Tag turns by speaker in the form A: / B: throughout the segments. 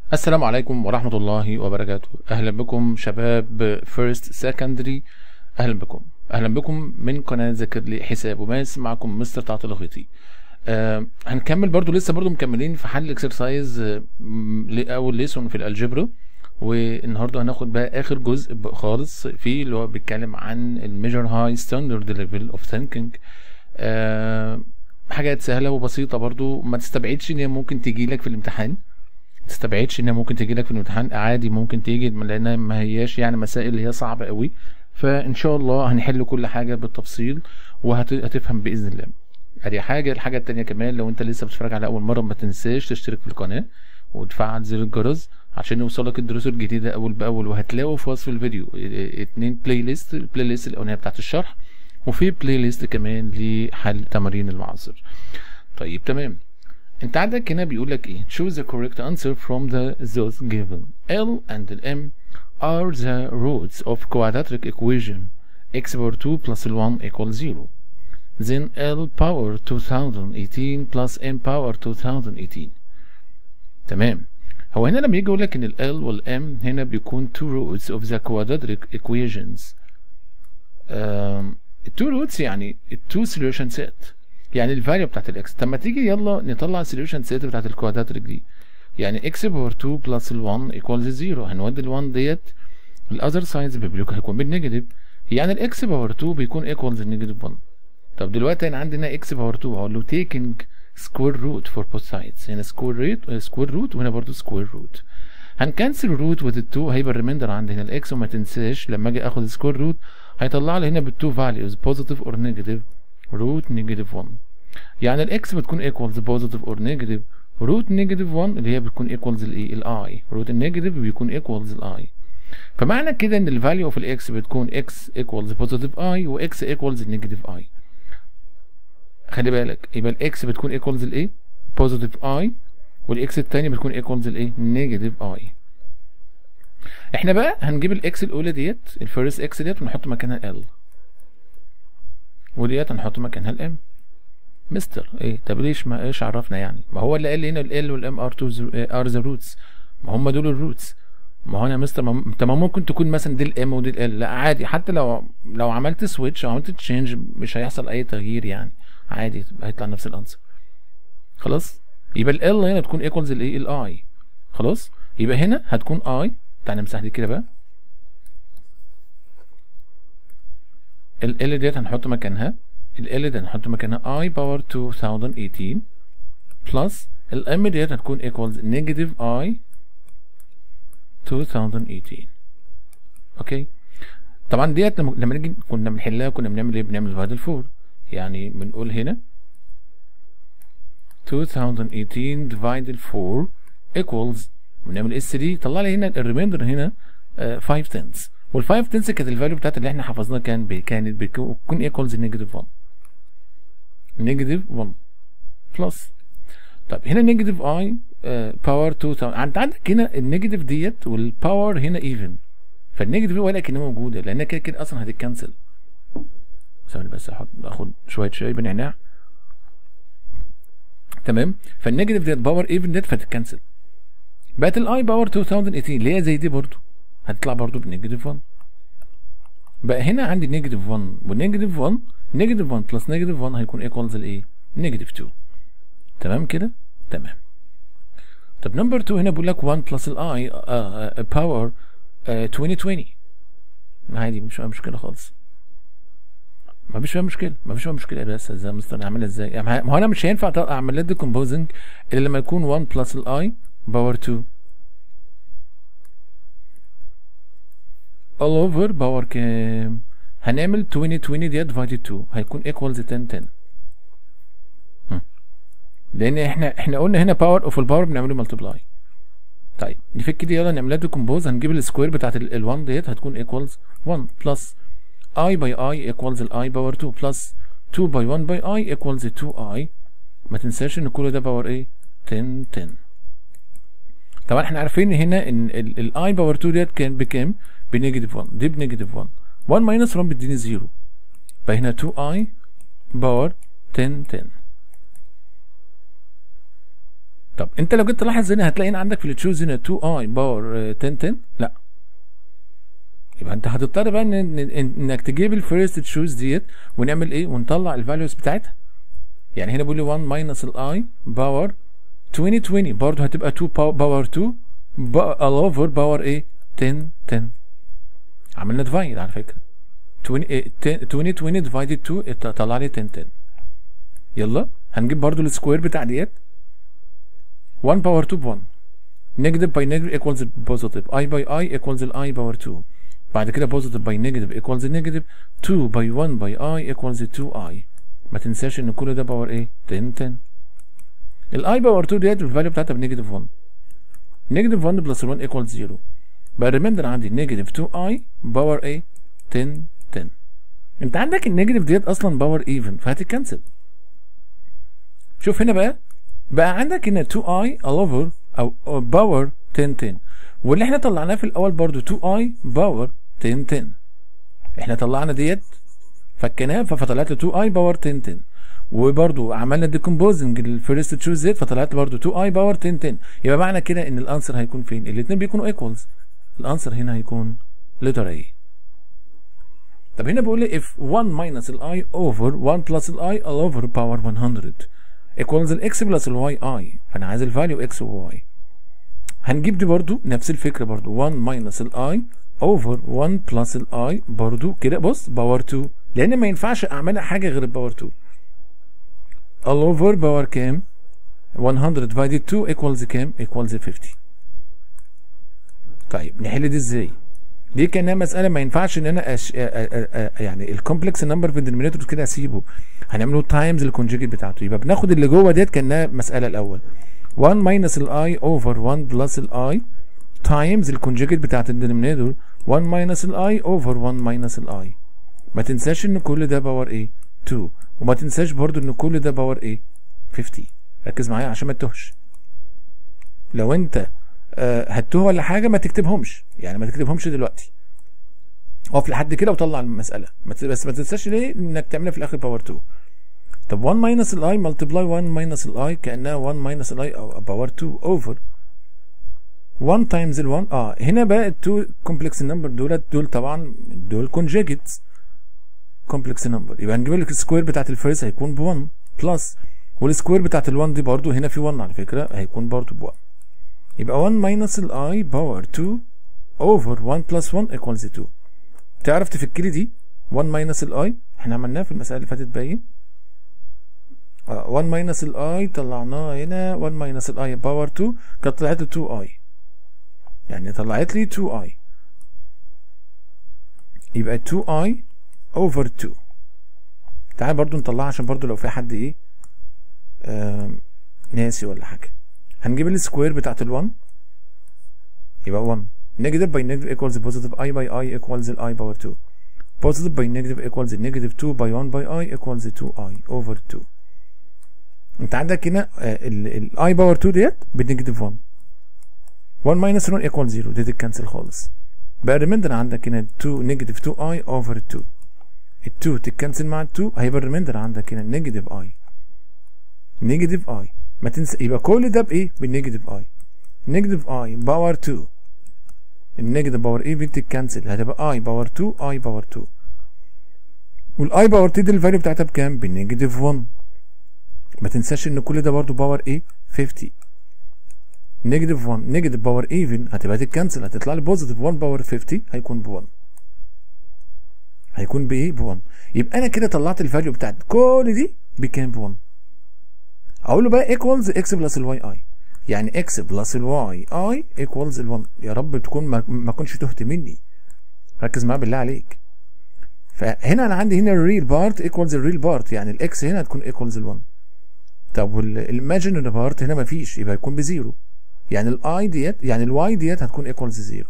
A: السلام عليكم ورحمة الله وبركاته أهلا بكم شباب فيرست سكندري أهلا بكم أهلا بكم من قناة ذاكر لي حساب وماس معكم مستر تعطي لغيطي آه هنكمل برضو لسه برضو مكملين في حل اكسرسايز آه أول ليسون في الالجبرا والنهارده هناخد بقى اخر جزء ب- خالص فيه اللي هو بيتكلم عن الميجر هاي ستاندرد ليفل اوف ثينكينج حاجات سهله وبسيطه برضو ما تستبعدش ان هي ممكن تيجي لك في الامتحان ما تستبعدش انها ممكن تيجي لك في الامتحان عادي ممكن تيجي لانها ما هياش يعني مسائل اللي هي صعبه قوي فان شاء الله هنحل كل حاجه بالتفصيل وهتفهم باذن الله ادي حاجه الحاجه التانية كمان لو انت لسه بتتفرج على اول مره ما تنساش تشترك في القناه وتفعل زر الجرس عشان يوصلك الدروس الجديده اول باول وهتلاقوا في وصف الفيديو اه- اتنين بلاي ليست البلاي ليست الاولانيه بتاعت الشرح وفي بلاي ليست كمان لحل تمارين المعاصر طيب تمام انت عندك هنا بيقول لك ايه choose the correct answer from the those given L and M are the roots of quadratic equation x power 2 plus L1 equals 0 then L power 2018 plus M power 2018 تمام هو هنا لما يجي يقول لك ان ال L وال M هنا بيكون two roots of the quadratic equations um, two roots يعني two solution set يعني الفاليو بتاعت الاكس طب ما تيجي يلا نطلع السوليوشن سيت بتاعت الكوادراتريك دي يعني اكس باور 2 بلس ال 1 ايكوالز 0 هنودي ال 1 ديت الاذر سايدز بيبقى هيكون بالنيجاتيف يعني الاكس باور 2 بيكون ايكوالز النيجاتيف 1 طب دلوقتي انا عندنا اكس باور 2 هقول له تيكينج سكوير روت فور بوث سايدز هنا سكوير روت سكوير روت وهنا برضه سكوير روت هنكنسل الروت وذ ال 2 هيبقى الريميندر عندي هنا الاكس وما تنساش لما اجي اخد سكوير روت هيطلع لي هنا بالتو فاليوز بوزيتيف اور نيجاتيف روت نيجاتيف 1 يعني الاكس بتكون ايكوالز بوزيتيف اور نيجاتيف روت نيجاتيف 1 اللي هي بتكون ايكوالز الايه الاي روت النيجاتيف بيكون ايكوالز الاي فمعنى كده ان الفاليو اوف الاكس بتكون اكس ايكوالز بوزيتيف اي واكس ايكوالز النيجاتيف اي خلي بالك يبقى الاكس بتكون ايكوالز الايه بوزيتيف اي والاكس التانية بتكون ايكوالز الايه نيجاتيف اي احنا بقى هنجيب الاكس الاولى ديت الفيرست اكس ديت ونحط مكانها ال وديت هنحط مكانها الام مستر ايه طب ليش ما ايش عرفنا يعني ما هو اللي قال لي هنا ال والام ار 2 ار ذا روتس ما هم دول الروتس ما هو انا يا مستر ما انت ما ممكن تكون مثلا دي الام ودي ال لا عادي حتى لو لو عملت سويتش او عملت تشينج مش هيحصل اي تغيير يعني عادي هيطلع نفس الانسر خلاص يبقى ال هنا تكون ايكوالز الايه الاي خلاص يبقى هنا هتكون اي تعالى نمسح دي كده بقى ال ال ديت هنحط مكانها ال ال دي هنحط مكانها i باور 2018 بلس ال m ديت هتكون equals negative i 2018 اوكي طبعا ديت لما لما نيجي كنا بنحلها كنا بنعمل ايه بنعمل ديفايد 4 يعني بنقول هنا 2018 divided 4 equals ونعمل اس دي طلع لي هنا الريميندر هنا 5 تنس وال5 تنس كانت الفاليو بتاعت اللي احنا حفظناها كان بي كانت بتكون ايكوالز نيجاتيف 1 نيجاتيف 1 بلس طب هنا نيجاتيف اي باور 2000 انت عندك هنا النيجاتيف ديت والباور هنا ايفن فالنيجاتيف ولا كانها موجوده لانها كده كده اصلا هتتكنسل ثواني بس احط اخد شويه شاي بنعناع تمام فالنيجاتيف ديت باور ايفن ديت فتتكنسل بقت الاي باور 2018 اللي هي زي دي برضو هتطلع برضو بنيجاتيف 1 بقى هنا عندي نيجاتيف 1 ونيجاتيف 1 نيجاتيف 1 بلس نيجاتيف 1 هيكون ايكوالز لايه؟ نيجاتيف 2 تمام كده؟ تمام طب نمبر 2 هنا بيقول لك 1 بلس الاي باور 2020 عادي مش فيها مشكله خالص ما فيش فيها مشكله ما فيش فيها مشكله بس ازاي مستر اعملها ازاي؟ يعني ما هو انا مش هينفع اعمل لها ديكومبوزنج الا لما يكون 1 بلس الاي باور 2 all over باور كام هنعمل 20 20 ديت divided 2 هيكون equals 10 10 هم. لان احنا احنا قلنا هنا باور اوف الباور بنعمله ملتبلاي طيب نفك دي يلا نعملها ديكومبوز هنجيب السكوير بتاعت ال1 ديت هتكون equals 1 بلس i باي i equals ال i باور 2 بلس 2 باي 1 باي i equals 2i ما تنساش ان كل ده باور ايه 10 10 طبعا احنا عارفين هنا ان الاي باور 2 ديت كان بكام بنيجاتيف 1 دي بنيجاتيف 1 1 ماينس 1 بيديني 0 فهنا 2i باور 10 10 طب انت لو جيت تلاحظ هنا هتلاقي هنا عندك في التشوز هنا 2 اي باور 10 10 لا يبقى انت هتضطر بقى ان ان- انك تجيب الفيرست تشوز ديت ونعمل ايه ونطلع الفاليوز بتاعتها يعني هنا بيقول لي 1 ماينس الاي باور 20 20 برضه هتبقى 2 باور 2 اوفر باور ايه 10 10 عملنا ديفايد على فكره 20 إيه، 10 20 20 ديفايدد 2 طلع لي 10 10 يلا هنجيب برضه السكوير بتاع ديت 1 باور 2 ب 1 negative by negative equals positive i by i equals ال i باور 2 بعد كده positive by negative equals negative 2 by 1 by i equals 2i ما تنساش ان كل ده باور ايه 10 10 الاي باور 2 ديت الفاليو بتاعتها بنيجاتيف 1 نيجاتيف 1 بلس 1 ايكوال 0 بقى الريميندر عندي نيجاتيف 2 اي باور ايه 10 10 انت عندك النيجاتيف ديت اصلا باور ايفن فهتتكنسل شوف هنا بقى بقى عندك هنا 2 اي اوفر او باور 10 10 واللي احنا طلعناه في الاول برضو 2 اي باور 10 10 احنا طلعنا ديت فكناها فطلعت 2 اي باور 10 10 وبرضو عملنا ديكومبوزنج الفيرست تشوز ديت فطلعت برضو 2 اي باور 10 10 يبقى معنى كده ان الانسر هيكون فين الاثنين بيكونوا ايكوالز الانسر هنا هيكون لتر اي طب هنا بيقول لي if 1 minus ال i over 1 plus ال i all over power 100 equals ال x plus ال y i فانا عايز الفاليو x و y هنجيب دي برضو نفس الفكرة برضو 1 minus ال i over 1 plus ال i برضو كده بص باور 2 لان ما ينفعش اعملها حاجة غير الباور 2 all over باور كام 100 divided 2 equals كام equals 50 طيب نحل دي ازاي دي كانها مساله ما ينفعش ان انا أش... أ... أ... أ... يعني الكومبلكس نمبر في الدينومينيتور كده اسيبه هنعمله تايمز الكونجيجيت بتاعته يبقى بناخد اللي جوه ديت كانها مساله الاول 1 ماينس الاي اوفر 1 بلس الاي تايمز الكونجيجيت بتاعت الدينومينيتور 1 ماينس الاي اوفر 1 ماينس الاي ما تنساش ان كل ده باور ايه 2 وما تنساش برضو ان كل ده باور ايه 50 ركز معايا عشان ما تتوهش لو انت آه، هتوه ولا حاجه ما تكتبهمش يعني ما تكتبهمش دلوقتي اقف لحد كده وطلع المساله ما ت- بس ما تنساش ليه انك تعملها في الاخر باور 2 طب 1 ماينس الاي ملتبلاي 1 ماينس الاي كانها 1 ماينس الاي او باور 2 اوفر 1 تايمز ال 1 اه هنا بقى التو كومبلكس نمبر دولت دول طبعا دول كونجيجيتس كومبلكس نمبر يبقى هنجيب لك السكوير بتاعت الفيرست هيكون ب 1 بلس والسكوير بتاعت ال 1 دي برضو هنا في 1 على فكره هيكون برضو ب 1 يبقى 1 ماينس الاي باور 2 اوفر 1 بلس 1 ايكوالز 2 تعرف تفك لي دي 1 ماينس الاي احنا عملناها في المساله اللي فاتت باين اه 1 ماينس الاي طلعناها هنا 1 ماينس الاي باور 2 كانت طلعت لي 2 اي يعني طلعت لي 2 اي يبقى 2 اي اوفر 2 تعال برضو نطلعها عشان برضو لو في حد ايه آم، ناسي ولا حاجه هنجيب السكوير بتاعت ال 1 يبقى 1 negative by negative equals positive i by i equals ال i power 2 positive by negative equals negative 2 by 1 by i equals 2i over 2 انت عندك هنا آه، ال ال i power 2 ديت بنيجاتيف 1 1 minus 1 equals 0 دي تتكنسل خالص بقى الريميندر عندك هنا 2 negative 2i over 2 ال 2 تتكنسل مع ال 2 هيبقى الريميندر عندك هنا نيجاتيف i نيجاتيف i ما تنسى يبقى كل ده بايه بالنيجاتيف i نيجاتيف i باور 2 النيجاتيف باور ايه بتتكنسل هتبقى اي باور 2 اي باور 2 والاي باور 2 دي الفاليو بتاعتها بكام بالنيجاتيف 1 ما تنساش ان كل ده برضو باور ايه 50 نيجاتيف 1 نيجاتيف باور ايفن هتبقى تتكنسل هتطلع لي بوزيتيف 1 باور 50 هيكون ب 1 هيكون بايه ب 1 يبقى انا كده طلعت الفاليو بتاعت كل دي بكام ب 1 اقول له بقى ايكوالز اكس بلس الواي اي يعني اكس بلس الواي اي ايكوالز ال1 يا رب تكون ما, ما كنتش تهت مني ركز معايا بالله عليك فهنا انا عندي هنا الريل بارت ايكوالز الريل بارت يعني الاكس هنا هتكون ايكوالز ال1 طب والايماجينري بارت هنا ما فيش يبقى يكون بزيرو يعني الاي ديت يعني الواي ديت هتكون ايكوالز زيرو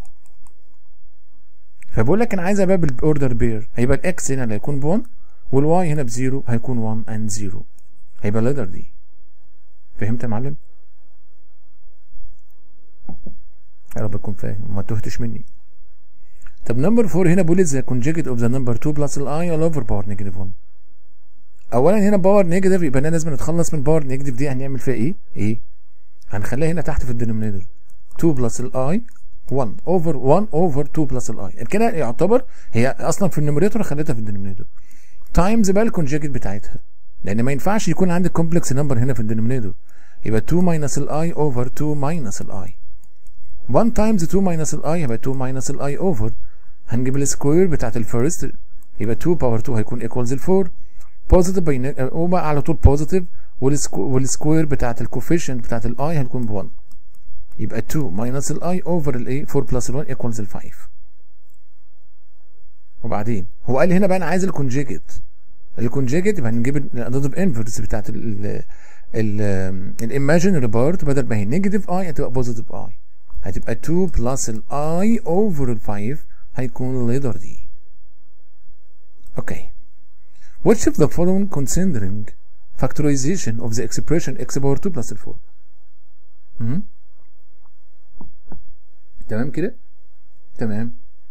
A: فبقول لك انا عايز بقى بالاوردر بير هيبقى الاكس هنا اللي هيكون ب1 والواي هنا بزيرو هيكون 1 اند 0 هيبقى الليدر دي فهمت يا معلم؟ يا رب تكون فاهم وما تهتش مني طب نمبر 4 هنا بيقول ذا conjugate of the number 2 plus الاي all over power negative 1 اولا هنا باور نيجاتيف يبقى انا لازم نتخلص من باور نيجاتيف دي هنعمل فيها ايه؟ ايه؟ هنخليها هنا تحت في الدينومينيتور 2 بلس الاي 1 اوفر 1 اوفر 2 بلس الاي كده يعتبر هي اصلا في النوميريتور خليتها في الدينومينيتور تايمز بقى الكونجكت بتاعتها لان ما ينفعش يكون عندك كومبلكس نمبر هنا في الدينومينيتور يبقى 2 ماينس الاي اوفر 2 ماينس الاي 1 تايمز 2 ماينس الاي يبقى 2 ماينس الاي اوفر هنجيب السكوير بتاعت الفيرست يبقى 2 باور 2 هيكون ايكوالز ال 4 بوزيتيف بين وبقى على طول بوزيتيف والسكوير بتاعت الكوفيشنت بتاعت الاي هتكون ب 1 يبقى 2 ماينس الاي اوفر الايه 4 بلس ال 1 ايكوالز ال 5 وبعدين هو قال لي هنا بقى انا عايز الكونجيجيت الكونجيجيت يبقى هنجيب الاديتيف انفرس بتاعت الايماجينري بارت بدل ما هي نيجاتيف اي هتبقى بوزيتيف اي هتبقى 2 بلس الاي اوفر ال 5 هيكون الليتر دي اوكي which of the following considering factorization of the expression x power 2 plus 4 مم. تمام كده تمام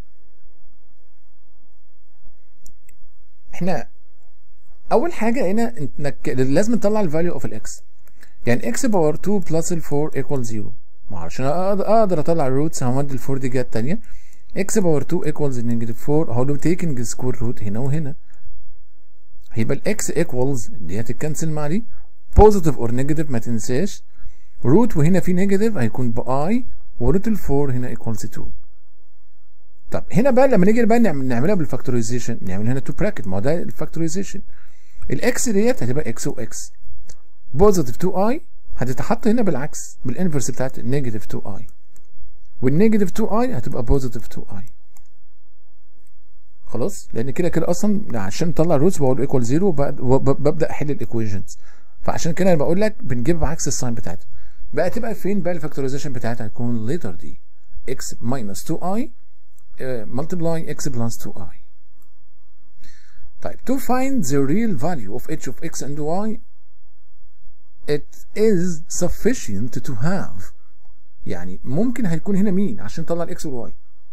A: احنا اول حاجه هنا انك لازم نطلع الفاليو اوف الاكس يعني x باور 2 بلس ال 4 ايكوال 0 ما عشان اقدر اطلع الروتس همد ال 4 دي جهه الثانيه x باور 2 ايكوالز نيجاتيف 4 هقول تيكنج سكوير روت هنا وهنا هيبقى الاكس ايكوالز دي هتتكنسل مع دي بوزيتيف اور نيجاتيف ما تنساش روت وهنا في نيجاتيف هيكون باي وروت ال 4 هنا ايكوالز 2 طب هنا بقى لما نيجي بقى نعملها بالفاكتورايزيشن نعمل هنا 2 براكت ما هو ده الفاكتورايزيشن الاكس ديت هتبقى اكس واكس بوزيتيف 2 اي هتتحط هنا بالعكس بالانفرس بتاعت النيجاتيف 2 اي والنيجاتيف 2 اي هتبقى بوزيتيف 2 اي خلاص لان كده كده اصلا عشان نطلع الروتس بقول ايكوال 0 وببدا احل الايكويشنز فعشان كده انا بقول لك بنجيب عكس الساين بتاعتها بقى تبقى فين بقى الفاكتورايزيشن بتاعتها هتكون الليتر دي x minus 2i uh, multiplying x plus 2i طيب to find the real value of each of x and y it is sufficient to have يعني ممكن هيكون هنا مين عشان نطلع الاكس والواي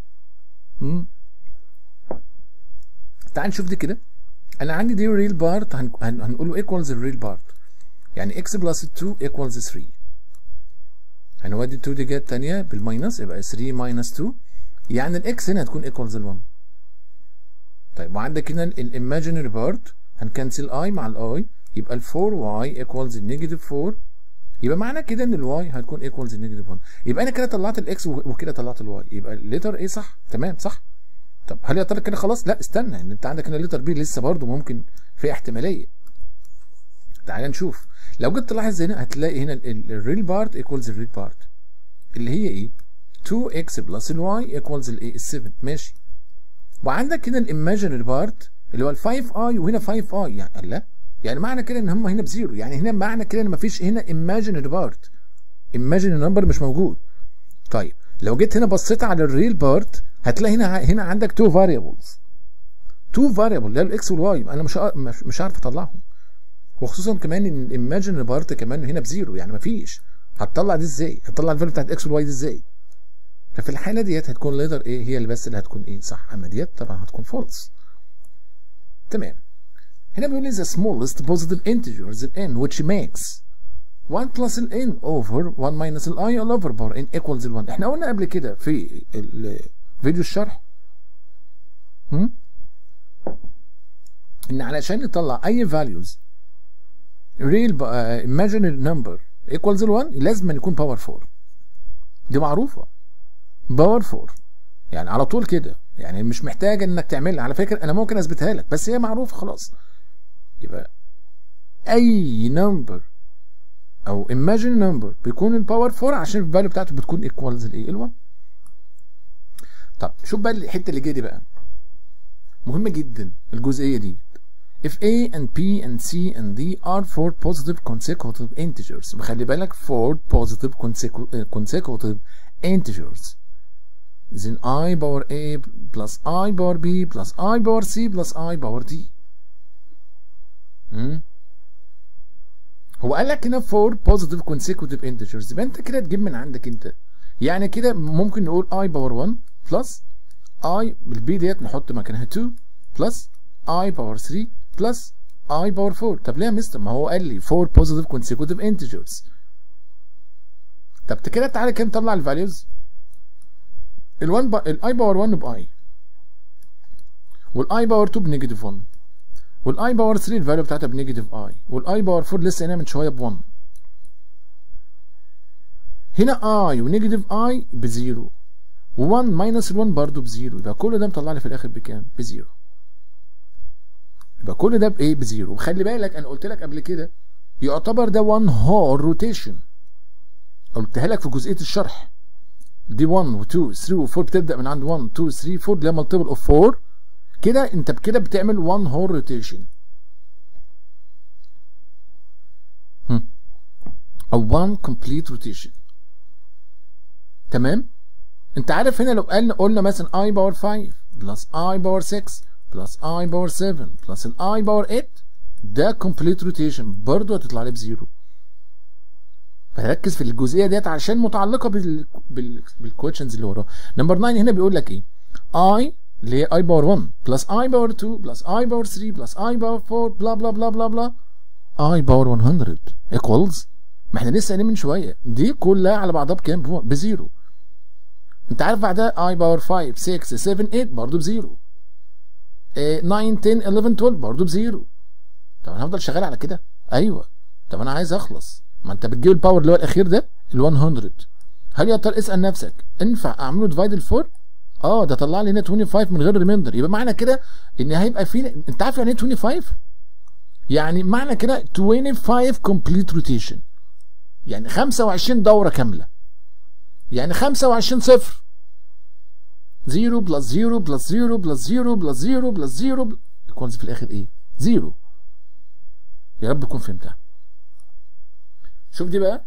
A: تعال نشوف دي كده انا عندي دي ريل بارت هن... هن... هنقول له ايكوالز الريل بارت يعني x بلس 2 ايكوالز 3 هنودي 2 دي جهه ثانيه بالماينس يبقى 3 ماينس 2 يعني الاكس هنا هتكون ايكوالز ال 1 طيب وعندك هنا الايماجينري بارت هنكنسل اي مع الاي يبقى ال 4 واي ايكوالز النيجاتيف 4 يبقى معنى كده ان الواي هتكون ايكوالز النيجاتيف 1 يبقى انا كده طلعت الاكس وكده طلعت الواي يبقى الليتر ايه صح تمام صح طب هل يا ترى كده خلاص لا استنى ان انت عندك هنا الليتر بي لسه برضه ممكن في احتماليه تعال نشوف لو جيت تلاحظ هنا هتلاقي هنا الريل بارت ايكوالز الريل بارت اللي هي ايه 2x بلس الواي ايكوالز الايه ال 7 ماشي وعندك هنا الايماجينري بارت اللي هو ال 5 اي وهنا 5 اي يعني لا يعني معنى كده ان هم هنا بزيرو يعني هنا معنى كده ان مفيش هنا ايماجينري بارت ايماجينري نمبر مش موجود طيب لو جيت هنا بصيت على الريل بارت هتلاقي هنا هنا عندك تو فاريبلز تو فاريبل اللي هي الاكس والواي انا مش مش, مش عارف اطلعهم وخصوصا كمان ان الايماجينري بارت كمان هنا بزيرو يعني مفيش هتطلع دي ازاي هتطلع الفاليو بتاعت اكس والواي دي ازاي ففي الحاله ديت هتكون ليدر ايه هي اللي بس اللي هتكون ايه صح اما ديت طبعا هتكون فولس تمام هنا بيقول لي the smallest positive integer is n which makes 1 plus ال n over 1 minus ال i all over power n equals ال 1 احنا قلنا قبل كده في فيديو الشرح هم؟ ان علشان نطلع اي values real uh, imaginary number equals ال 1 لازم يكون باور 4 دي معروفه باور 4 يعني على طول كده يعني مش محتاج انك تعملها على فكره انا ممكن اثبتها لك بس هي معروفه خلاص يبقى اي نمبر او imagine نمبر بيكون الباور 4 عشان الفاليو بتاعته بتكون ايكوالز الايه ال1 طب شوف بقى الحته اللي جايه دي بقى مهمه جدا الجزئيه دي if a and b and c and d are four positive consecutive integers وخلي بالك four positive consecutive integers then i power a plus i power b plus i power c plus i power d مم. هو قال لك هنا four positive consecutive integers يبقى انت كده تجيب من عندك انت يعني كده ممكن نقول i power 1 plus i بالبي ديت نحط مكانها 2 plus i power 3 plus i power 4 طب ليه يا مستر ما هو قال لي 4 positive consecutive integers طب كده تعالى كده نطلع الفاليوز ال1 ب... الاي باور 1 باي والاي باور 2 بنيجاتيف 1 والاي باور 3 الفاليو بتاعتها بنيجاتيف اي والاي باور 4 لسه هنا من شويه ب 1 هنا اي ونيجاتيف اي بزيرو و1 ماينس ال1 برضه بزيرو يبقى كل ده مطلع لي في الاخر بكام؟ بزيرو يبقى كل ده بايه؟ بزيرو وخلي بالك انا قلت لك قبل كده يعتبر ده 1 هور روتيشن قلتها لك في جزئيه الشرح دي 1 و2 3 و4 بتبدا من عند 1 2 3 4 اللي هي مالتيبل اوف 4 كده انت بكده بتعمل 1 هور روتيشن او 1 كومبليت روتيشن تمام انت عارف هنا لو قلنا قلنا مثلا اي باور 5 بلس اي باور 6 بلس اي باور 7 بلس الاي باور 8 ده كومبليت روتيشن برضه هتطلع لي بزيرو فركز في الجزئيه ديت عشان متعلقه بال بال بالكويشنز اللي وراه نمبر 9 هنا بيقول لك ايه اي اللي هي اي باور 1 بلس اي باور 2 بلس اي باور 3 بلس اي باور 4 بلا بلا بلا بلا بلا اي باور 100 ايكوالز ما احنا لسه قايلين من شويه دي كلها على بعضها بكام بزيرو انت عارف بعدها اي باور 5 6 7 8 برضه بزيرو 9 10 11 12 برضه بزيرو طب انا هفضل شغال على كده ايوه طب انا عايز اخلص ما انت بتجيب الباور اللي هو الاخير ده ال 100 هل يا ترى اسال نفسك ينفع اعمله ديفايد ال 4 اه ده طلع لي هنا 25 من غير ريميندر يبقى معنى كده ان هيبقى في انت عارف يعني ايه 25 يعني معنى كده 25 كومبليت روتيشن يعني 25 دوره كامله يعني 25 صفر 0 بلس 0 بلس 0 بلس 0 بلس 0 بلس 0 ايكوالز في الاخر ايه؟ 0 يا رب تكون فهمتها شوف دي بقى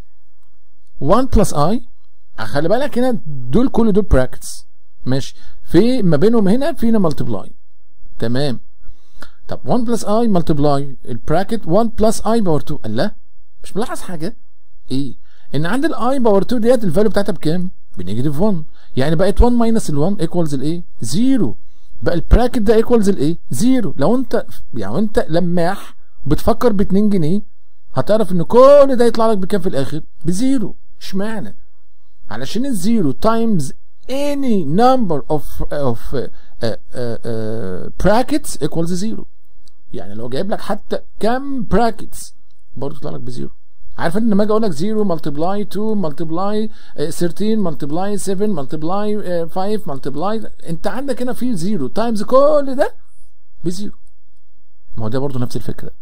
A: 1 بلس اي خلي بالك هنا دول كل دول براكتس ماشي في ما بينهم هنا في هنا ملتبلاي تمام طب 1 بلس اي ملتبلاي البراكت 1 بلس اي باور 2 قال لا مش ملاحظ حاجه ايه ان عند الاي باور 2 ديت الفاليو بتاعتها بكام؟ بنيجاتيف 1 يعني بقت 1 ماينس ال 1 ايكوالز الايه؟ 0 بقى البراكت ده ايكوالز الايه؟ 0 لو انت يعني انت لماح بتفكر ب 2 جنيه هتعرف ان كل ده يطلع لك بكام في الاخر؟ بزيرو اشمعنى؟ علشان الزيرو تايمز any number of of uh, uh, uh, brackets equals 0 يعني لو جايب لك حتى كام brackets برضه يطلع لك بزيرو عارف انت لما اجي اقول لك 0 ملتبلاي 2 ملتبلاي 13 ملتبلاي 7 ملتبلاي 5 ملتبلاي انت عندك هنا في 0 تايمز كل ده بزيرو ما هو ده برضه نفس الفكره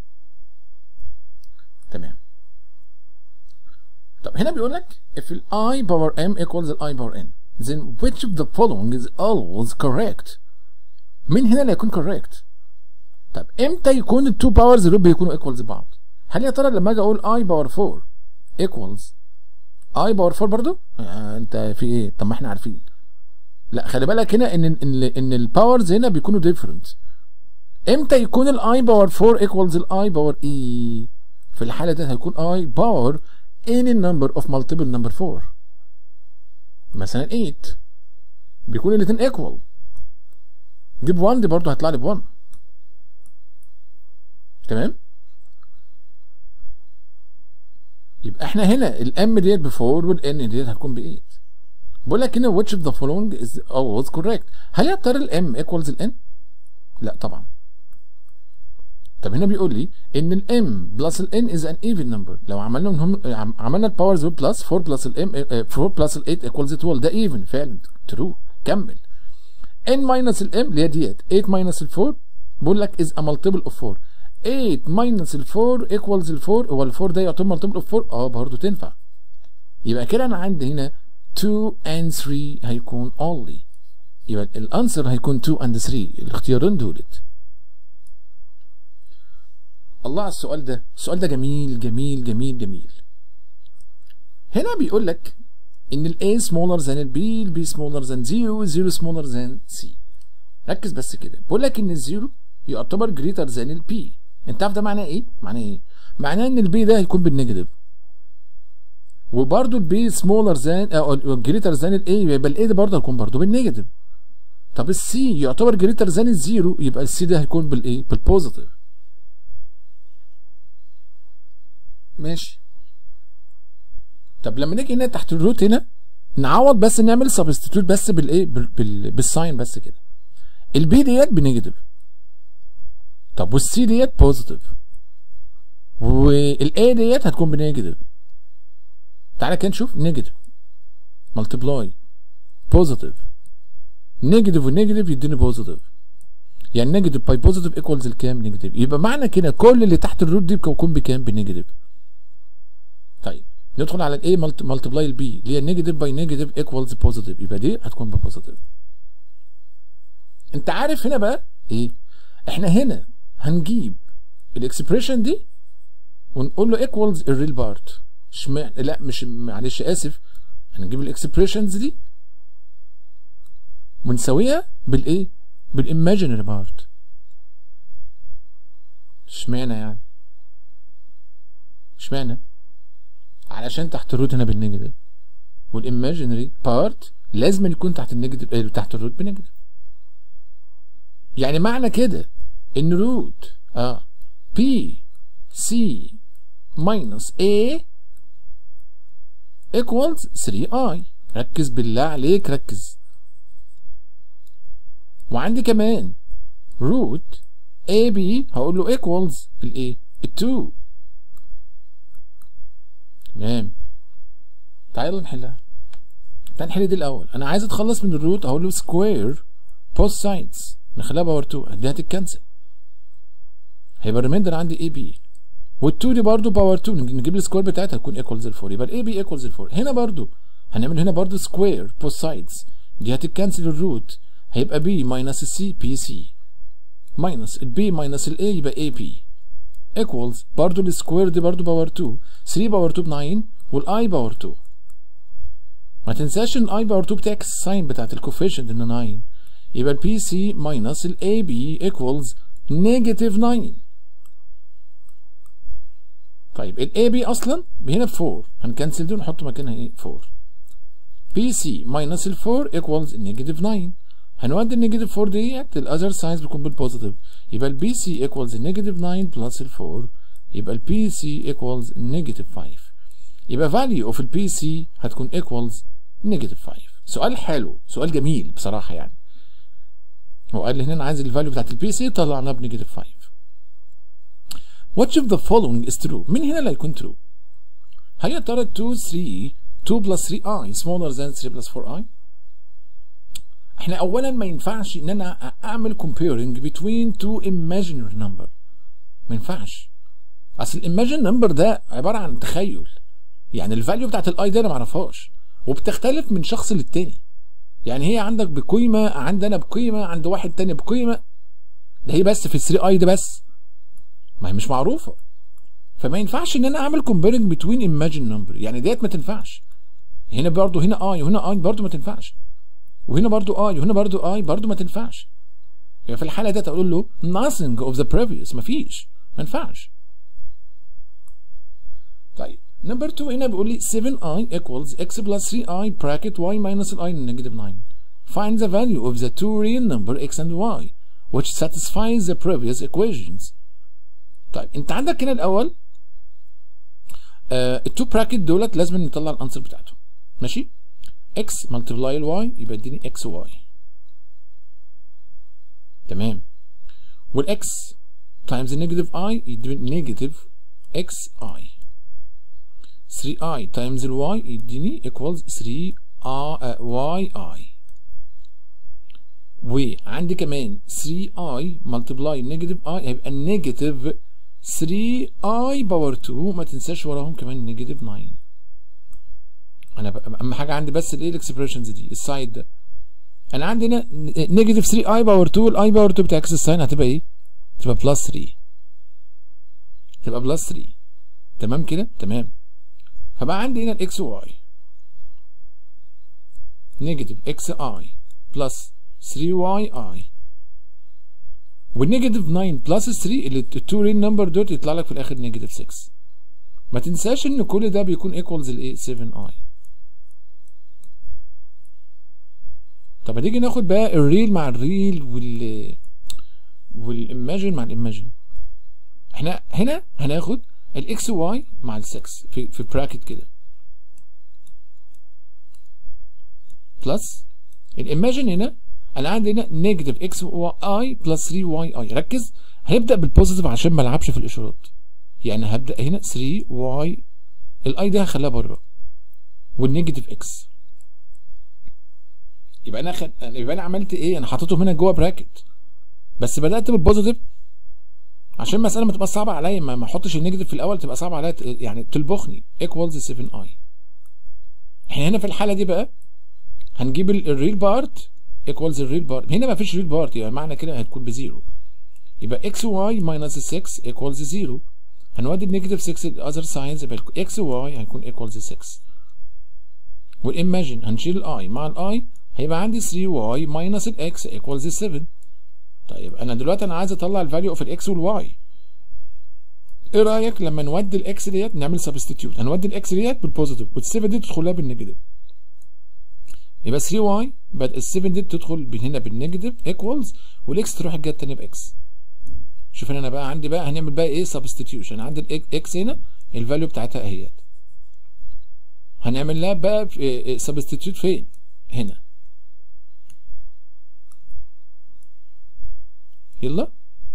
A: تمام طب هنا بيقول لك if i power m equals i power n then which of the following is always correct مين هنا اللي هيكون correct طب امتى يكون التو باورز دول بيكونوا equals بعض هل يا ترى لما اجي اقول i باور 4 equals i باور 4 برضو آه انت في ايه طب ما احنا عارفين لا خلي بالك هنا ان ان ان الباورز هنا بيكونوا different امتى يكون الاي باور 4 equals الاي باور اي في الحاله دي هيكون i باور any number of multiple number 4 مثلا 8 بيكون الاثنين equal جيب 1 دي برضه هيطلع لي ب 1 تمام يبقى احنا هنا الام ديت ب 4 والان ديت هتكون ب 8 بقول لك هنا which of the following is always correct هل يا ترى الام equals الان؟ لا طبعا طب هنا بيقول لي ان الام بلس الان از ان ايفن نمبر لو عملنا منهم عملنا الباورز بلس 4 بلس الام 4 بلس ال 8 ايكوالز 12 ده ايفن فعلا ترو كمل ان ماينس الام اللي هي ديت 8 ماينس ال 4 بقول لك از ا مالتيبل اوف 4 8 ماينس ال 4 ايكوالز ال 4 هو ال 4 ده يعتبر مالتيبل اوف 4 اه برضه تنفع يبقى كده انا عندي هنا 2 and 3 هيكون only يبقى الانسر هيكون 2 and 3 الاختيارين دولت الله على السؤال ده السؤال ده جميل جميل جميل جميل هنا بيقول لك ان ال A smaller than ال B ال B smaller than 0 0 smaller than C ركز بس كده بيقول لك ان الزيرو يعتبر greater than ال B انت عارف ده معناه ايه؟ معناه ايه؟ معناه ان ال B ده هيكون بالنيجاتيف وبرده ال B smaller than او greater than ال A يبقى ال A ده برضه هيكون برضه بالنيجاتيف طب ال C يعتبر greater than الزيرو يبقى ال C ده هيكون بالايه؟ بالبوزيتيف ماشي طب لما نيجي هنا تحت الروت هنا نعوض بس نعمل سبستيتيوت بس بالايه بال... بال... بالساين بس كده البي ديت بنيجاتيف طب والسي ديت بوزيتيف والاي ديت هتكون بنيجاتيف تعالى كده نشوف نيجاتيف ملتبلاي بوزيتيف نيجاتيف ونيجاتيف يديني بوزيتيف يعني نيجاتيف باي بوزيتيف ايكوالز الكام نيجاتيف يبقى معنى كده كل اللي تحت الروت دي بتكون بكام بنيجاتيف طيب ندخل على الايه ملتبلاي البي اللي هي نيجاتيف باي نيجاتيف ايكوالز بوزيتيف يبقى دي هتكون بوزيتيف انت عارف هنا بقى ايه احنا هنا هنجيب الاكسبريشن دي ونقول له ايكوالز الريل بارت اشمعنى لا مش معلش اسف هنجيب الاكسبريشنز دي ونساويها بالايه بالايماجينري بارت اشمعنى يعني اشمعنى علشان تحت الروت هنا بالنيجاتيف والايماجينري بارت لازم يكون تحت النيجاتيف اه تحت الروت بنيجاتيف يعني معنى كده ان روت اه بي سي minus a equals 3i ركز بالله عليك ركز وعندي كمان root ab هقول له equals الايه ال 2 تمام تعالوا نحلها تعال نحل دي الاول انا عايز اتخلص من الروت هقول له square both sides نخليها باور 2 دي هتتكنسل هيبقى الريميندر عندي اي بي وال2 دي برضه باور 2 نجيب السكوير بتاعتها تكون ايكوالز ال 4 يبقى الاي بي ايكوالز ال 4 هنا برضه هنعمل هنا برضه سكوير بوث سايدز دي هتتكنسل الروت هيبقى بي ماينس السي بي سي ماينس البي ماينس الاي يبقى اي بي ايكوالز برضه السكوير دي برضه باور 2 3 باور 2 ب 9 والاي باور 2 ما تنساش ان الاي باور 2 بتعكس الساين بتاعت الكوفيشنت ان 9 يبقى البي سي ماينس الاي بي ايكوالز نيجاتيف 9 طيب الاي بي اصلا هنا ب 4 هنكنسل دي ونحط مكانها ايه 4 بي سي ماينس ال 4 ايكوالز نيجاتيف 9 هنودي النيجاتيف 4 ديت الاذر ساينز بيكون بالبوزيتيف يبقى البي سي ايكوالز نيجاتيف 9 بلس ال 4 يبقى البي سي ايكوالز نيجاتيف 5 يبقى فاليو اوف البي سي هتكون ايكوالز نيجاتيف 5 سؤال حلو سؤال جميل بصراحه يعني هو قال لي هنا انا عايز الفاليو بتاعت البي سي طلعناها بنيجاتيف 5 Which of the following is true؟ مين هنا اللي هيكون true؟ هل يا ترى 2 3 2 plus 3i smaller than 3 plus 4i؟ احنا اولا ما ينفعش ان انا اعمل comparing between two imaginary number ما ينفعش اصل الايماجين نمبر ده عباره عن تخيل يعني الفاليو بتاعت الاي ده انا ما اعرفهاش وبتختلف من شخص للتاني يعني هي عندك بقيمه عندنا بقيمه عند واحد تاني بقيمه ده هي بس في 3 اي ده بس ما هي مش معروفه فما ينفعش ان انا اعمل comparing between imagine number يعني ديت ما تنفعش هنا برضو هنا اي وهنا اي برضو ما تنفعش وهنا برضو اي وهنا برضو اي برضو ما تنفعش يبقى في الحاله ديت اقول له nothing of the previous ما فيش ما ينفعش طيب نمبر 2 هنا بيقول لي 7i equals x plus 3i bracket y minus i negative 9 find the value of the two real number x and y which satisfies the previous equations طيب انت عندك هنا الاول آه التو براكت دولت لازم نطلع الانسر بتاعته ماشي x ملتبلاي الواي يبقى يديني x y تمام والاكس تايمز النيجاتيف i يديني نيجاتيف x i 3i تايمز الواي يديني equals 3 y i وعندي كمان 3i ملتبلاي نيجاتيف i هيبقى نيجاتيف 3i باور 2 ما تنساش وراهم كمان نيجاتيف 9 انا اهم حاجه عندي بس الايه الاكسبريشنز دي السايد ده انا عندي هنا نيجاتيف 3i باور 2 الاي باور 2 بتعكس الساين هتبقى ايه؟ تبقى بلس 3 تبقى بلس 3 تمام كده؟ تمام فبقى عندي هنا الاكس واي نيجاتيف اكس اي بلس 3 واي اي والنيجاتيف 9 بلس 3 اللي التو ريل نمبر دول يطلع لك في الاخر نيجاتيف 6 ما تنساش ان كل ده بيكون ايكوالز لايه 7 اي طب هتيجي ناخد بقى الريل مع الريل وال والايماجن مع الايماجن احنا هنا هناخد الاكس واي مع ال6 في في براكت كده بلس الايماجن هنا انا عندي هنا نيجاتيف اكس اي بلس 3 واي اي ركز هنبدا بالبوزيتيف عشان ما العبش في الاشارات يعني هبدا هنا 3 واي الاي دي هخليها بره والنيجاتيف اكس يبقى انا خد... يبقى انا عملت ايه انا حطيتهم هنا جوه براكت بس بدات بالبوزيتيف عشان المساله ما تبقى صعبه عليا ما احطش النيجاتيف في الاول تبقى صعبه عليا يعني تلبخني ايكوالز 7 اي احنا هنا في الحاله دي بقى هنجيب الريل بارت ايكوالز الريل بارت هنا ما فيش ريل بارت يعني معنى كده هتكون بزيرو يبقى اكس واي ماينس 6 ايكوالز 0 هنودي النيجاتيف 6 الاذر ساينز يبقى اكس واي هيكون ايكوالز 6 والايماجن هنشيل الاي مع الاي هيبقى عندي 3 واي ماينس الاكس ايكوالز 7 طيب انا دلوقتي انا عايز اطلع الفاليو اوف الاكس والواي ايه رايك لما نودي الاكس ديت نعمل سبستيتيوت هنودي الاكس ديت بالبوزيتيف وال7 دي تدخل لها بالنيجاتيف يبقى 3 واي بدل ال7 دي تدخل هنا بالنيجاتيف ايكوالز والاكس تروح الجهه الثانيه باكس شوف انا بقى عندي بقى هنعمل بقى ايه سبستيتيوشن عندي الاكس هنا الفاليو بتاعتها اهيت هنعمل لها بقى سبستيتيوت فين هنا يلا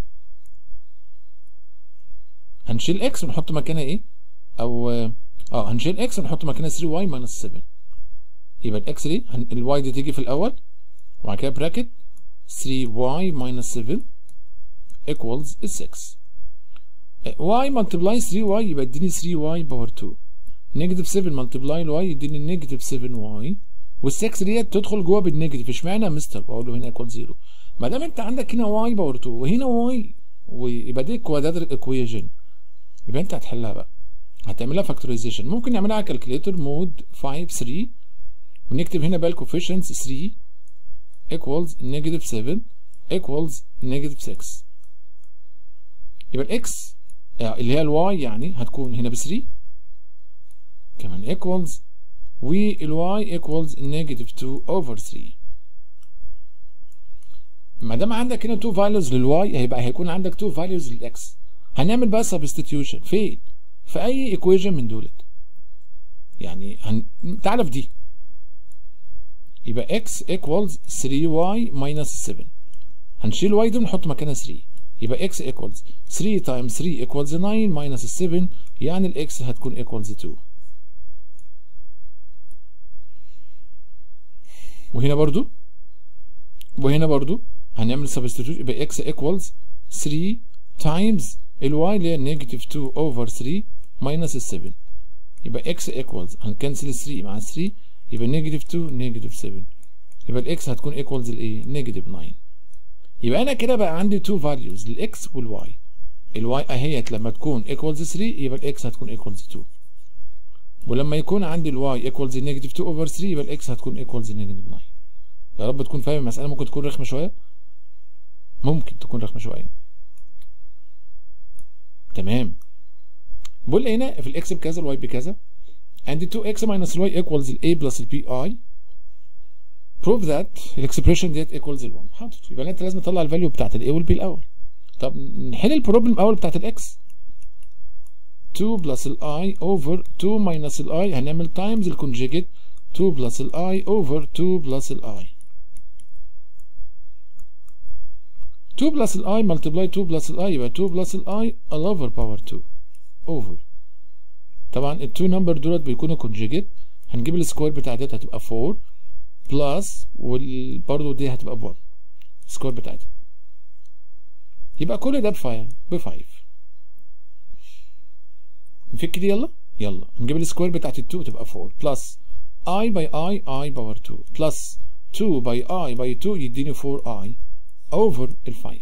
A: هنشيل اكس ونحط مكانها ايه او اه هنشيل اكس ونحط مكانها 3 واي ماينس 7 يبقى الاكس دي الواي دي تيجي في الاول وبعد كده براكت 3 واي ماينس 7 equals 6 y multiply 3y يبقى يديني 3y باور 2 نيجاتيف 7 multiply الواي يديني نيجاتيف 7y وال6 ديت تدخل جوه بالنيجاتيف اشمعنى يا مستر بقول له هنا ايكوال 0 ما دام انت عندك هنا y باور 2 وهنا y ويبقى دي كوادراتيك ايكويشن يبقى انت هتحلها بقى هتعملها فاكتورايزيشن ممكن نعملها على كالكوليتر مود 5 3 ونكتب هنا بقى الكوفيشنتس 3 equals نيجاتيف 7 equals نيجاتيف 6 يبقى الاكس اللي هي الواي يعني هتكون هنا ب 3 كمان ايكوالز والواي ايكوالز نيجاتيف 2 اوفر 3 ما دام عندك هنا 2 فاليوز للواي هيبقى هيكون عندك 2 فاليوز للاكس هنعمل بقى سبستيتيوشن فين في اي ايكويشن من دولت يعني هن... تعالى في دي يبقى x equals 3y minus 7 هنشيل y دي ونحط مكانها 3 يبقى x equals 3 times 3 equals 9 minus 7 يعني ال x هتكون equals 2 وهنا برضو وهنا برضو هنعمل substitute يبقى x equals 3 times ال y اللي هي negative 2 over 3 minus 7 يبقى x equals هنكنسل 3 مع 3 يبقى negative 2 negative 7 يبقى ال x هتكون equals الايه negative 9 يبقى انا كده بقى عندي two values للاكس والواي الواي اهيت لما تكون equals 3 يبقى الاكس هتكون equals 2 ولما يكون عندي الواي equals negative 2 over 3 يبقى الاكس هتكون equals negative 9 يا رب تكون فاهم المسألة ممكن تكون رخمة شوية ممكن تكون رخمة شوية تمام بقول هنا في الاكس بكذا الواي بكذا and 2x minus y equals ال a plus ال pi prove that الاكسبريشن ديت equals ال 1 حاطط يبقى انت لازم تطلع الفاليو بتاعت ال a وال b الاول طب نحل البروبلم الاول بتاعت الاكس 2 plus ال i over 2 minus ال i هنعمل times الكونجيجيت 2 plus ال i over 2 plus ال i 2 plus ال i multiply 2 plus ال i يبقى 2 plus ال i all over power 2 over طبعا التو نمبر دولت بيكونوا كونجيجيت هنجيب السكوير بتاع ديت هتبقى 4 بلس وبرضه دي هتبقى ب 1 السكوير بتاعتها يبقى كل ده ب 5 نفك دي يلا يلا نجيب السكوير بتاعت ال 2 تبقى 4 بلس i باي i i باور 2 بلس 2 باي i باي 2 يديني 4 i اوفر ال 5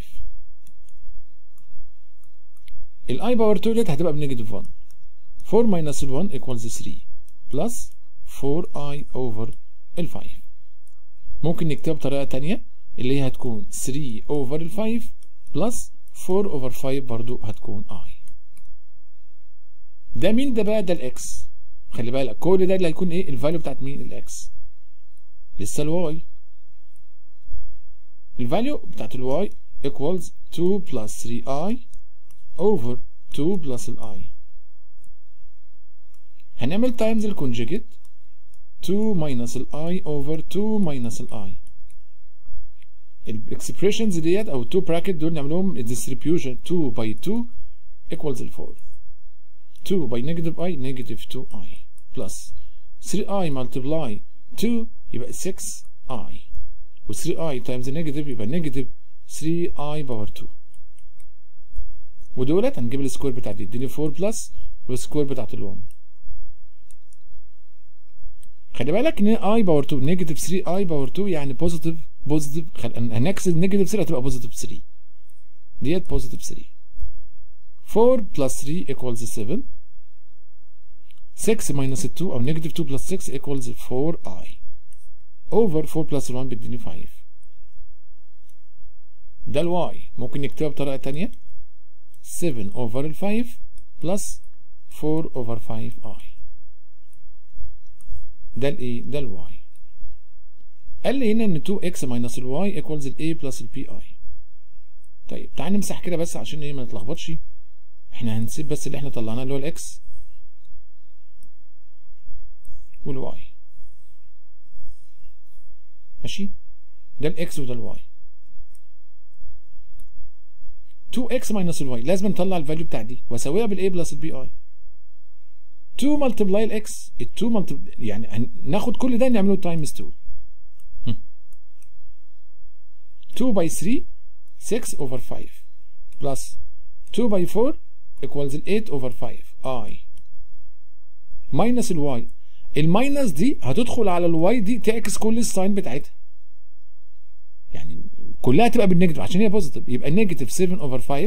A: الاي باور 2 ديت هتبقى بنيجاتيف 1 4 minus 1 equals 3 plus 4i over ال 5 ممكن نكتبها بطريقة تانية اللي هي هتكون 3 over ال 5 plus 4 over 5 برضو هتكون i ده مين ده بقى ده الاكس خلي بالك كل ده اللي هيكون ايه الفاليو بتاعت مين الاكس لسه الواي الفاليو بتاعت الواي equals 2 plus 3i over 2 plus ال i هنعمل تايمز الكونجيجيت 2 minus ال i over 2 minus ال i الاكسبريشنز ديت او 2 براكت دول نعملهم distribution 2 by 2 equals ال 4 2 by negative i negative 2i plus 3i multiply 2 يبقى 6i و 3i times negative يبقى negative 3i باور 2 ودولت هنجيب السكوير بتاعت دي اديني 4 بلس والسكوير بتاعت ال 1 خلي بالك ان i باور 2 نيجاتيف 3i باور 2 يعني بوزيتيف بوزيتيف هنعكس النيجاتيف 3 هتبقى بوزيتيف 3 ديت بوزيتيف 3 4 plus 3 equals 7 6 minus 2 او negative 2 plus 6 equals 4i over 4 plus 1 بيديني 5 ده الواي ممكن نكتبها بطريقة تانية 7 over ال 5 plus 4 over 5i ده الايه ده الواي قال لي هنا ان 2x minus الواي equals ال a plus ال pi طيب تعال نمسح كده بس عشان ايه ما نتلخبطش احنا هنسيب بس اللي احنا طلعناه اللي هو الاكس والواي ماشي ده الاكس وده الواي 2x minus الواي لازم نطلع الفاليو بتاع دي واساويها بالاي بلس البي اي 2 ملتبلاي الاكس ال 2 ملتبلاي يعني ناخد كل ده نعمله تايمز 2 2 باي 3 6 over 5 plus 2 by 4 equals 8 over 5 i minus الواي الماينس دي هتدخل على الواي دي تعكس كل الساين بتاعتها يعني كلها تبقى بالنيجاتيف عشان هي بوزيتيف يبقى نيجاتيف 7 اوفر 5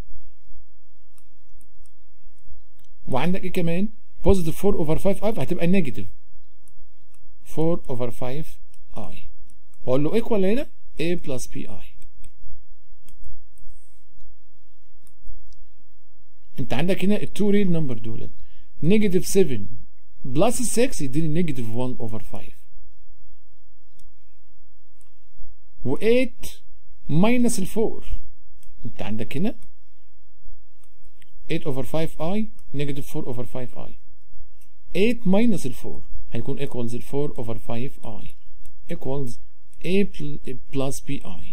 A: وعندك ايه كمان بوزيتيف 4 اوفر 5 اي هتبقى نيجاتيف 4 اوفر 5 اي واقول له ايكوال هنا a بلس بي اي انت عندك هنا التو ريل نمبر دول نيجاتيف 7 بلس 6 يديني نيجاتيف 1 اوفر 5 و8 ماينس ال 4 انت عندك هنا 8 اوفر 5 اي نيجاتيف 4 اوفر 5 اي 8 ماينس ال 4 هيكون ايكوالز ال 4 اوفر 5 اي ايكوالز a بلس بي اي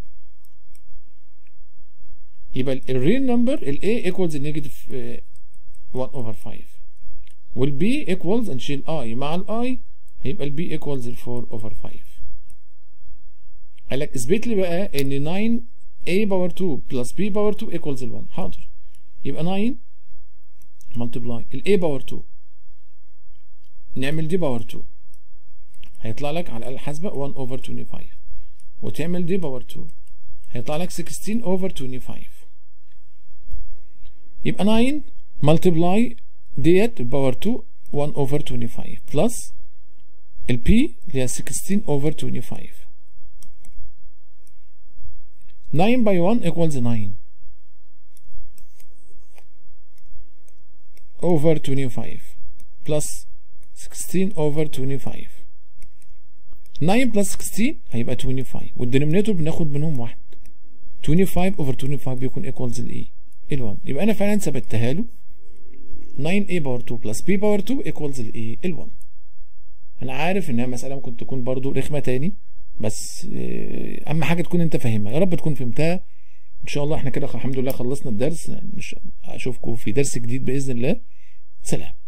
A: يبقى الريل نمبر ال a ايكوالز النيجاتيف 1 اوفر 5 وال b ايكوالز نشيل i مع ال i هيبقى ال b ايكوالز ال 4 اوفر 5 قال لك اثبت لي بقى ان 9 a باور 2 بلس b باور 2 ايكوالز ال 1 حاضر يبقى 9 ملتبلاي ال a باور 2 نعمل دي باور 2 هيطلع لك على الآلة الحاسبة 1 اوفر 25 وتعمل دي باور 2 هيطلع لك 16 اوفر 25 يبقى 9 ملتبلاي ديت باور 2 1 اوفر 25 بلس البي اللي هي 16 اوفر 25 9 باي 1 equals 9 over 25 plus 16 over 25 9 plus 16 هيبقى 25 والدينومينيتور بناخد منهم واحد 25 over 25 بيكون equals الايه ال 1 يبقى انا فعلا ثبتها له 9a باور 2 plus b باور 2 equals الايه ال 1 انا عارف انها مساله ممكن تكون برضو رخمه تاني بس اهم حاجه تكون انت فاهمها يا رب تكون فهمتها ان شاء الله احنا كده الحمد لله خلصنا الدرس اشوفكم في درس جديد باذن الله سلام